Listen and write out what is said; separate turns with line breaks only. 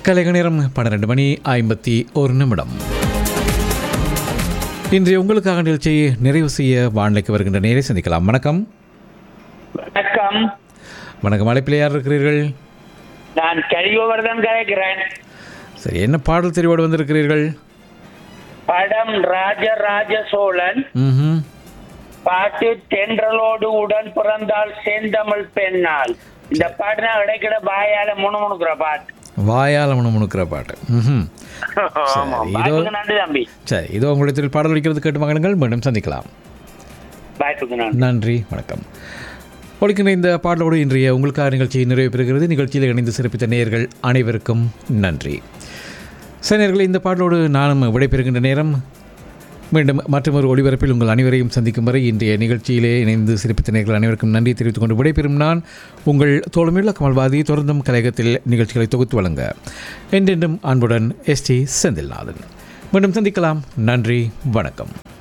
கலைக நேரம் பன்னிரெண்டு மணி ஐம்பத்தி ஒரு நிமிடம் இன்றைய உங்களுக்காக நிகழ்ச்சியை நிறைவு செய்ய வானிலைக்கு வருகின்ற நேரை சந்திக்கலாம் வணக்கம்
வணக்கம்
வணக்கம் அழைப்பில் யார் இருக்கிறீர்கள்
நான் கலிகோவர்தன் கலைக்கிறேன்
சரி என்ன பாடல் தெரிவோடு வந்திருக்கிறீர்கள்
படம் ராஜராஜ சோழன்
ம்
பாட்டு தென்றலோடு உடன் பிறந்தால் செந்தமிழ் பெண்ணால் இந்த பாட்டு நான் இடைக்கிட பாயால முணுமுணுக்கிற பாட்டு
வாயால் முணுமுணுக்கிற பாட்டு ம்
ஆமா
இதோ-
வாய்ப்புக்கு நன்றி தம்பி
சரி இதோ உங்களுடைய திரு பாடல் வைக்கிறது கேட்டு மகன்கள் மீண்டும் சந்திக்கலாம்
வாய்ப்புக்கு நன்றி
நன்றி வணக்கம் ஒழிக்கின்ற இந்த பாடலோடு இன்றைய உங்களுக்காக நிகழ்ச்சி நிறைவு பெறுகிறது நிகழ்ச்சியில் இணைந்து சிறப்பித்த நேயர்கள் அனைவருக்கும் நன்றி சரி நேயர்களே இந்த பாடலோடு நானும் விடைபெறுகின்ற நேரம் மீண்டும் மற்றொரு ஒளிபரப்பில் உங்கள் அனைவரையும் சந்திக்கும் வரை இன்றைய நிகழ்ச்சியிலே இணைந்து சிறப்பித்த நேயர்கள் அனைவருக்கும் நன்றி தெரிவித்துக் கொண்டு விடைபெறும் நான் உங்கள் தோழமையுள்ள கமல்வாதி தொடர்ந்தும் கலையகத்தில் நிகழ்ச்சிகளை தொகுத்து வழங்க என்றென்றும் அன்புடன் எஸ்டி செந்தில்நாதன் மீண்டும் சந்திக்கலாம் நன்றி வணக்கம்